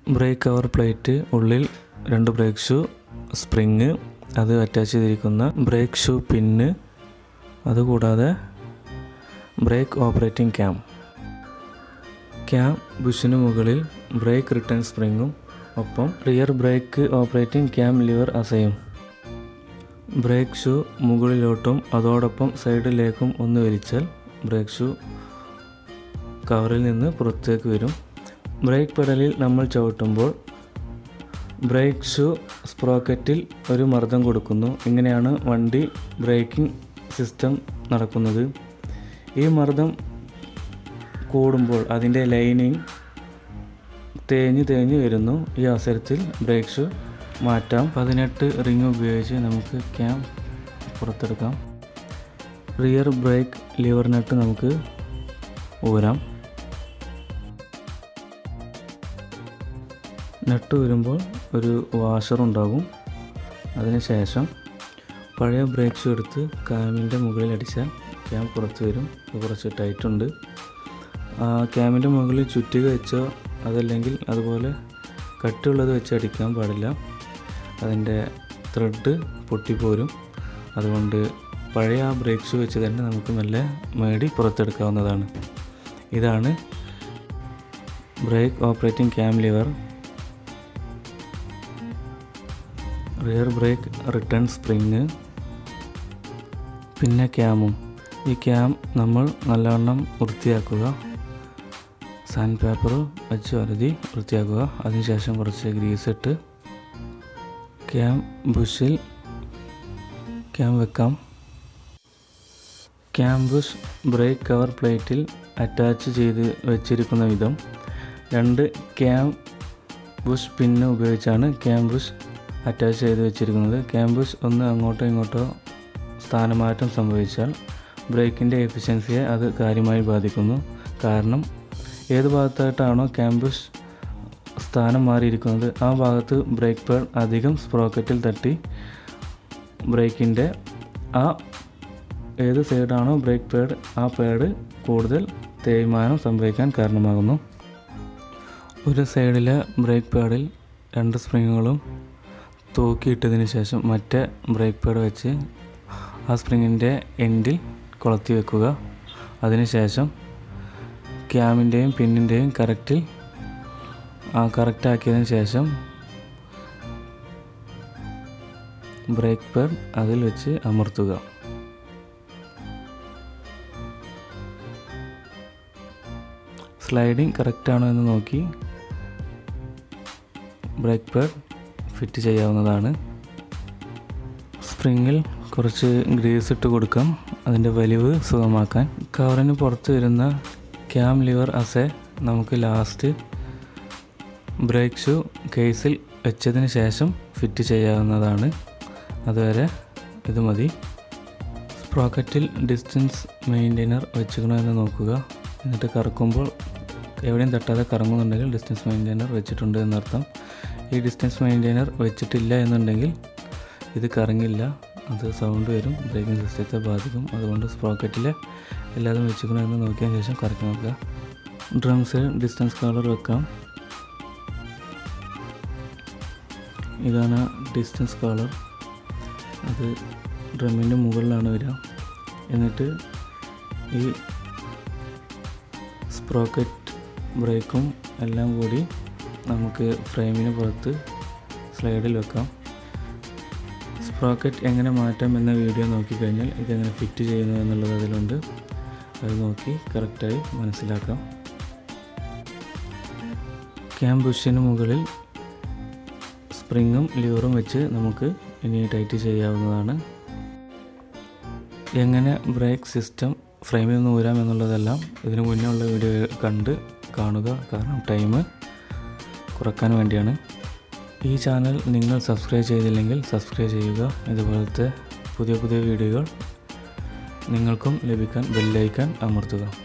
break cover plate ഉള്ളിൽ രണ്ട് brake shoe spring അത് അറ്റാച്ച് ചെയ്തിരിക്കുന്ന ബ്രേക്ക് ഷൂ പിന്ന് അതുകൂടാതെ ബ്രേക്ക് ഓപ്പറേറ്റിംഗ് ക്യാം ക്യാം ബുഷിന് മുകളിൽ ബ്രേക്ക് റിട്ടേൺ സ്പ്രിങ്ങും ഒപ്പം rear brake operating cam lever അസയും ബ്രേക്ക് ഷൂ മുകളിലോട്ടും അതോടൊപ്പം സൈഡിലേക്കും ഒന്ന് വലിച്ചാൽ ബ്രേക്ക് ഷൂ കവറിൽ നിന്ന് പുറത്തേക്ക് വരും ബ്രേക്ക് പെഡലിൽ നമ്മൾ ചവിട്ടുമ്പോൾ ബ്രേക്ക് ഷൂ സ്പ്രോക്കറ്റിൽ ഒരു മർദ്ദം കൊടുക്കുന്നു ഇങ്ങനെയാണ് വണ്ടി ബ്രേക്കിംഗ് സിസ്റ്റം നടക്കുന്നത് ഈ മർദ്ദം കൂടുമ്പോൾ അതിൻ്റെ ലൈനിങ് തേഞ്ഞ് തേഞ്ഞ് വരുന്നു ഈ അവസരത്തിൽ ബ്രേക്ക് ഷൂ മാറ്റാം പതിനെട്ട് റിങ് ഉപയോഗിച്ച് നമുക്ക് ക്യാം പുറത്തെടുക്കാം റിയർ ബ്രേക്ക് ലിവർ നട്ട് നമുക്ക് ഊരാം നട്ട് വരുമ്പോൾ ഒരു വാഷർ ഉണ്ടാകും അതിനുശേഷം പഴയ ബ്രേക്ക് ഷൂ എടുത്ത് ക്യാമിൻ്റെ മുകളിൽ അടിച്ചാൽ ക്യാം പുറത്ത് വരും ഇത് കുറച്ച് ടൈറ്റ് ഉണ്ട് ആ ക്യാമിൻ്റെ മുകളിൽ ചുറ്റിക വെച്ചോ അതല്ലെങ്കിൽ അതുപോലെ കട്ടിയുള്ളത് വെച്ച് അടിക്കാൻ പാടില്ല അതിൻ്റെ ത്രെഡ് പൊട്ടിപ്പോരും അതുകൊണ്ട് പഴയ ആ ബ്രേക്ക് ഷൂ വെച്ച് തന്നെ നമുക്ക് മെല്ലെ മേടി പുറത്തെടുക്കാവുന്നതാണ് ഇതാണ് brake operating cam lever rear brake return spring പിന്നെ ക്യാമും ഈ ക്യാം നമ്മൾ നല്ലവണ്ണം വൃത്തിയാക്കുക സാൻഡ് പേപ്പർ വെച്ച് വരുതി വൃത്തിയാക്കുക അതിനുശേഷം കുറച്ച് ഗ്രീസ് ഇട്ട് ക്യാം ബുഷിൽ ക്യാം വെക്കാം ക്യാം ബുഷ് ബ്രേക്ക് കവർ പ്ലേറ്റിൽ അറ്റാച്ച് ചെയ്ത് വെച്ചിരിക്കുന്ന വിധം രണ്ട് ക്യാം ബുഷ് പിന്ന് ഉപയോഗിച്ചാണ് ക്യാം ബുഷ് അറ്റാച്ച് ചെയ്ത് വെച്ചിരിക്കുന്നത് ക്യാം ബുഷ് ഒന്ന് അങ്ങോട്ടോ ഇങ്ങോട്ടോ സ്ഥാനമാറ്റം സംഭവിച്ചാൽ ബ്രേക്കിൻ്റെ എഫിഷ്യൻസിയെ അത് കാര്യമായി ബാധിക്കുന്നു കാരണം ഏത് ഭാഗത്തായിട്ടാണോ ക്യാമ്പസ് സ്ഥാനം മാറിയിരിക്കുന്നത് ആ ഭാഗത്ത് ബ്രേക്ക് പാഡ് അധികം സ്പ്രോക്കറ്റിൽ തട്ടി ബ്രേക്കിൻ്റെ ആ ഏത് സൈഡാണോ ബ്രേക്ക് പാഡ് ആ പാഡ് കൂടുതൽ തേയ്മാനം സംഭവിക്കാൻ കാരണമാകുന്നു ഒരു സൈഡിലെ ബ്രേക്ക് പാഡിൽ രണ്ട് സ്പ്രിങ്ങുകളും തൂക്കിയിട്ടതിന് ശേഷം മറ്റേ ബ്രേക്ക് പാഡ് വെച്ച് ആ സ്പ്രിങ്ങിൻ്റെ എൻഡിൽ കൊളത്തി വെക്കുക അതിനുശേഷം ക്യാമിൻ്റെയും പിന്നിൻ്റെയും കറക്റ്റിൽ ആ കറക്റ്റ് ആക്കിയതിന് ശേഷം ബ്രേക്ക് പാഡ് അതിൽ വെച്ച് അമർത്തുക സ്ലൈഡിങ് കറക്റ്റാണോ എന്ന് നോക്കി ബ്രേക്ക് പാഡ് ഫിറ്റ് ചെയ്യാവുന്നതാണ് സ്പ്രിങ്ങിൽ കുറച്ച് ഗ്രീസ് ഇട്ട് കൊടുക്കാം അതിൻ്റെ വലിവ് സുഖമാക്കാൻ കവറിന് പുറത്ത് വരുന്ന ക്യാം ലിവർ അസെ നമുക്ക് ലാസ്റ്റ് ബ്രേക്ക് ഷൂ കേസിൽ വെച്ചതിന് ശേഷം ഫിറ്റ് ചെയ്യാവുന്നതാണ് അതുവരെ ഇത് മതി സ്പ്രോക്കറ്റിൽ ഡിസ്റ്റൻസ് മെയിൻറ്റെയിനർ വെച്ചിക്കണോ എന്ന് നോക്കുക എന്നിട്ട് കറക്കുമ്പോൾ എവിടെയും തട്ടാതെ കറങ്ങുന്നുണ്ടെങ്കിൽ ഡിസ്റ്റൻസ് മെയിൻറ്റെയിനർ വെച്ചിട്ടുണ്ട് എന്നർത്ഥം ഈ ഡിസ്റ്റൻസ് മെയിൻറ്റെയിനർ വെച്ചിട്ടില്ല എന്നുണ്ടെങ്കിൽ ഇത് കറങ്ങില്ല അത് സൗണ്ട് വരും ബ്രേക്കിംഗ് സിസ്റ്റത്തെ ബാധിക്കും അതുകൊണ്ട് സ്പ്രോക്കറ്റിൽ എല്ലാതും വെച്ചിക്കണം എന്ന് നോക്കിയതിന് ശേഷം കറക്കി നോക്കുക ഡ്രംസ് ഡിസ്റ്റൻസ് കളർ വെക്കാം ഇതാണ് ഡിസ്റ്റൻസ് കളർ അത് ഡ്രമ്മിൻ്റെ മുകളിലാണ് വരിക എന്നിട്ട് ഈ സ്പ്രോക്കറ്റ് ബ്രേക്കും എല്ലാം കൂടി നമുക്ക് ഫ്രെയിമിന് പുറത്ത് സ്ലൈഡിൽ വെക്കാം സ്പ്രോക്കറ്റ് എങ്ങനെ മാറ്റാം എന്ന വീഡിയോ നോക്കിക്കഴിഞ്ഞാൽ ഇതെങ്ങനെ ഫിറ്റ് ചെയ്യുന്നു എന്നുള്ളത് അതിലുണ്ട് അത് നോക്കി കറക്റ്റായി മനസ്സിലാക്കാം ക്യാം ബുഷിന് മുകളിൽ സ്പ്രിങ്ങും ലിവറും വെച്ച് നമുക്ക് ഇനി ടൈറ്റ് ചെയ്യാവുന്നതാണ് എങ്ങനെ ബ്രേക്ക് സിസ്റ്റം ഫ്രെയിമിൽ നിന്ന് ഊരാം എന്നുള്ളതെല്ലാം ഇതിനു മുന്നേ ഉള്ള വീഡിയോ കണ്ട് കാണുക കാരണം ടൈം കുറക്കാൻ വേണ്ടിയാണ് ഈ ചാനൽ നിങ്ങൾ സബ്സ്ക്രൈബ് ചെയ്തില്ലെങ്കിൽ സബ്സ്ക്രൈബ് ചെയ്യുക ഇതുപോലത്തെ പുതിയ പുതിയ വീഡിയോകൾ നിങ്ങൾക്കും ലഭിക്കാൻ ബെല്ലൈക്കാൻ അമർത്തുക